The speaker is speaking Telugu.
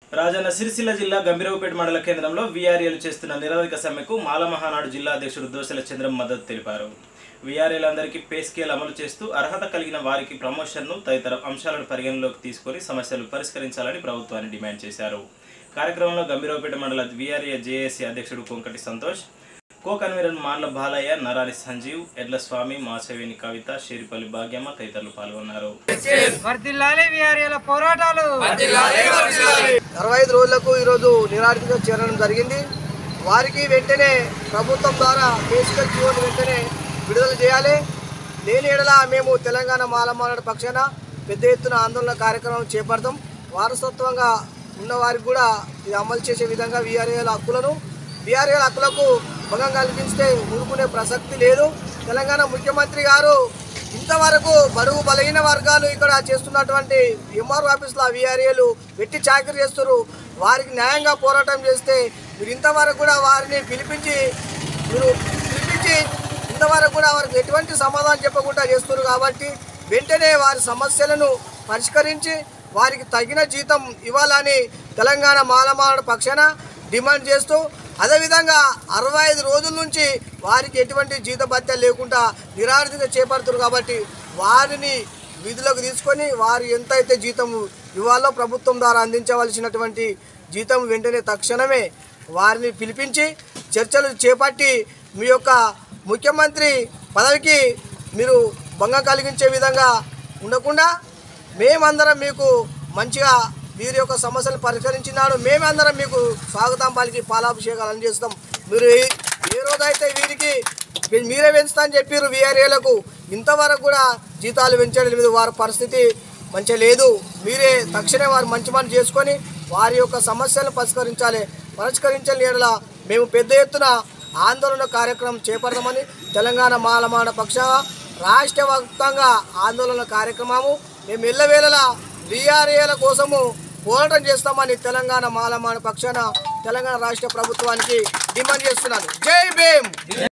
రాజన్న సిరిసిల్ల జిల్లా గంభీరవుపేట మండల కేంద్రంలో వీఆర్ఏలు చేస్తున్న నిరవధిక సమ్మెకు మాల మహానాడు జిల్లా అధ్యక్షుడు దోసెల చంద్రం మద్దతు తెలిపారు వీఆర్ఏలందరికీ పే స్కేల్ అమలు చేస్తూ అర్హత కలిగిన వారికి ప్రమోషన్ను తదితర అంశాలను పరిగణలోకి తీసుకొని సమస్యలు పరిష్కరించాలని ప్రభుత్వాన్ని డిమాండ్ చేశారు కార్యక్రమంలో గంభీరవుపేట మండల వీఆర్ఏ జేఏసీ అధ్యక్షుడు కొంకటి సంతోష్ కో కన్వీనర్ మార్ల బాలయ్య నరాని సంజీవ్ ఎడ్ల స్వామి మాచవేని కవిత షేరిపల్లి భాగ్యమ్మ తదితరులు పాల్గొన్నారు వర్దిల్లాలి విఆర్ఏల పోరాటాలు అరవై ఐదు రోజులకు ఈరోజు నిరాటిగా చేరడం జరిగింది వారికి వెంటనే ప్రభుత్వం ద్వారా బేసికల్ జీవోని వెంటనే విడుదల చేయాలి లేని ఎడల మేము తెలంగాణ మాలమానాడు పక్షాన పెద్ద ఎత్తున ఆందోళన కార్యక్రమం చేపడతాం వారసత్వంగా ఉన్న వారికి కూడా ఇది అమలు చేసే విధంగా వీఆర్ఏల హక్కులను వీఆర్ఏల హక్కులకు భంగం కల్పిస్తే ఊరుకునే ప్రసక్తి లేదు తెలంగాణ ముఖ్యమంత్రి గారు ఇంతవరకు బరువు బలహీన వర్గాలు ఇక్కడ చేస్తున్నటువంటి ఎంఆర్ ఆఫీస్లో వీఆర్ఏలు వెట్టి చాకరీ చేస్తారు వారికి న్యాయంగా పోరాటం చేస్తే మీరు ఇంతవరకు కూడా వారిని పిలిపించి మీరు పిలిపించి ఇంతవరకు కూడా వారికి ఎటువంటి సమాధానం చెప్పకుండా చేస్తున్నారు కాబట్టి వెంటనే వారి సమస్యలను పరిష్కరించి వారికి తగిన జీతం ఇవ్వాలని తెలంగాణ మాలమాల పక్షాన డిమాండ్ చేస్తూ అదేవిధంగా అరవై ఐదు రోజుల నుంచి వారికి ఎటువంటి జీత భత్యాలు లేకుండా నిరార్థిగా చేపడుతున్నారు కాబట్టి వారిని విధులకు తీసుకొని వారు ఎంతైతే జీతం ఇవ్వాలో ప్రభుత్వం ద్వారా అందించవలసినటువంటి జీతం వెంటనే తక్షణమే వారిని పిలిపించి చర్చలు చేపట్టి మీ యొక్క ముఖ్యమంత్రి పదవికి మీరు భంగం కలిగించే విధంగా ఉండకుండా మేమందరం మీకు మంచిగా వీరి యొక్క సమస్యలు పరిష్కరించినాడు మేమందరం మీకు స్వాగతం పలికి పాలాభిషేకాలు అందజేస్తాం మీరు ఏ- ఏ రోజైతే వీరికి మీ- మీరే పెంచుతా అని చెప్పారు వీఆర్ఏలకు ఇంతవరకు కూడా జీతాలు పెంచడం లేదు వారి పరిస్థితి మంచిగా లేదు మీరే తక్షణమే వారు మంచి పని చేసుకొని వారి యొక్క సమస్యలను పరిష్కరించాలి పరిష్కరించని ఎడల మేము పెద్ద ఎత్తున ఆందోళన కార్యక్రమం చేపడదామని తెలంగాణ మాలమాడ పక్ష రాష్ట్ర వ్యాప్తంగా ఆందోళన కార్యక్రమము మేము ఎల్లవేళలా బీఆర్ఏల కోసము పోరాటం చేస్తామని తెలంగాణ మాలమాడ పక్షాన తెలంగాణ రాష్ట్ర ప్రభుత్వానికి డిమాండ్ చేస్తున్నాను జై భీమ్